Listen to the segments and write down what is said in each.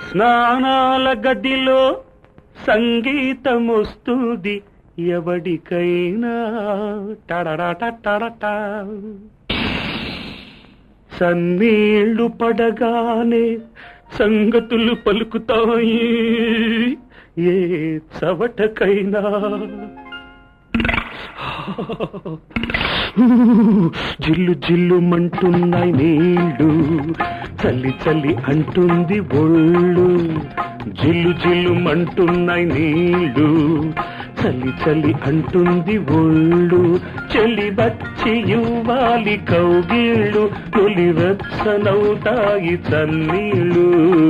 స్నానాల గదిలో సంగీతం వస్తుంది ఎవడికైనా టడడటడట సన్నీళ్లు పడగానే సంగతులు పలుకుతాయి ఏ చవటకైనా జిల్లు జిల్లు మంటున్నాయి నీళ్ళు చల్లి చల్లి అంటుంది ఒళ్ళు జిల్లు జిల్లు మంటున్నాయి నీళ్ళు చల్లి చల్లి అంటుంది ఒళ్ళు చెల్లి వచ్చి ఇవ్వాలి కౌగిళ్ళు తొలి వెచ్చనవుతాయి చన్నీళ్ళు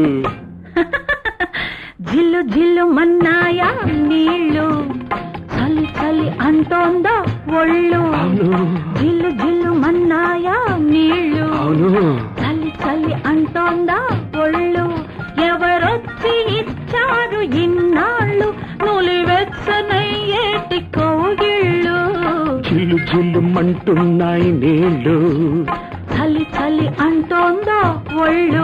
జిల్లు జిల్లు మన్నాయా నీళ్ళు చలి చలి అంటోందా ఒళ్ళు అవును జిల్లు జిల్లు మన్నాయా నీళ్ళు అవును చలి చలి అంటోందా ఒళ్ళు ఎవరొచ్చి ఇచ్చారు ఇన్నాళ్ళు నులివెచ్చనయ్యేటి కౌగిళ్ళు జిల్లు జిల్లు మంటున్నాయి నీళ్ళు చలి చలి అంటోందా ఒళ్ళు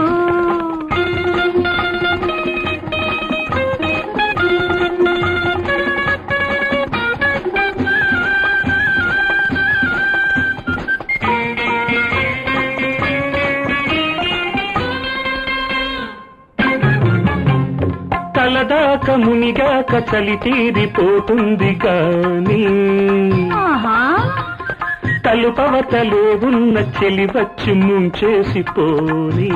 తలదాక మునిగాక చలి తీరిపోతుంది కానీ ఆహా తలుపవతలే ఉన్న చెలి వచ్చి ముంచేసి పోని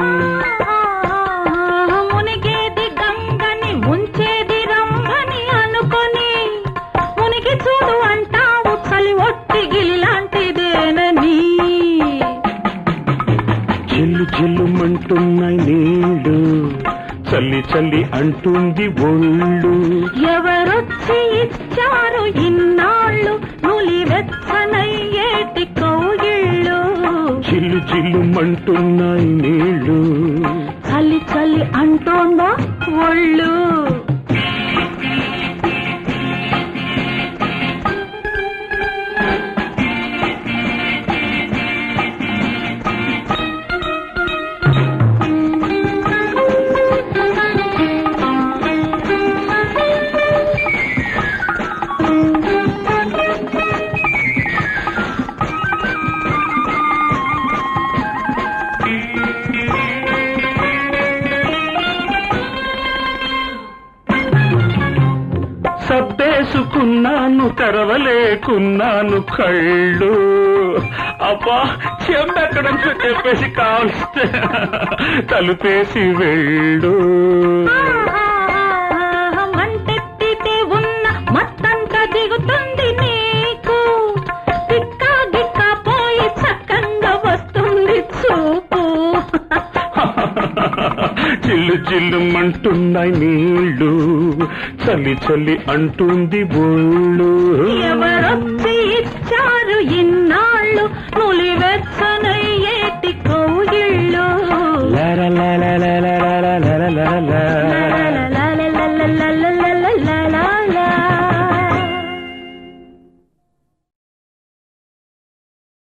మునిగేది గంగని ముంచేది రంగని అనుకొని మునిగి చూడు అంటావు చలి ఒట్టి గిలిలాంటిదేనని జిల్లు జిల్లు మంటున్నాయి నీళ్ళు చల్లి చల్లి అంటుంది ఒళ్ళు ఎవరొచ్చి ఇచ్చారు ఇన్నాళ్ళు నులి వెచ్చనయ్యేటి కౌగిళ్ళు జిల్లు జిల్లు మంటున్నాయి నీళ్ళు చలి చలి అంటోందా ఒళ్ళు సబ్బేసుకున్నాను తెరవలేకున్నాను కళ్ళు అబ్బా చెంబెక్కడ చెప్పేసి కావలిస్తే తలుపేసి వెళ్ళు మంటెత్తితే ఉన్న మత్తంత దిగుతుంది నీకు తిక్క గిక్క పోయి చక్కంగా వస్తుంది చూపు చిల్లు చిల్లు మంటున్నాయి నీళ్ళు చలి చలి అంటుంది బోళ్ళు ఎవరొచ్చి ఇచ్చారు ఇన్నాళ్ళు నులి వెచ్చనయ్యేటి కౌగిళ్ళు లారా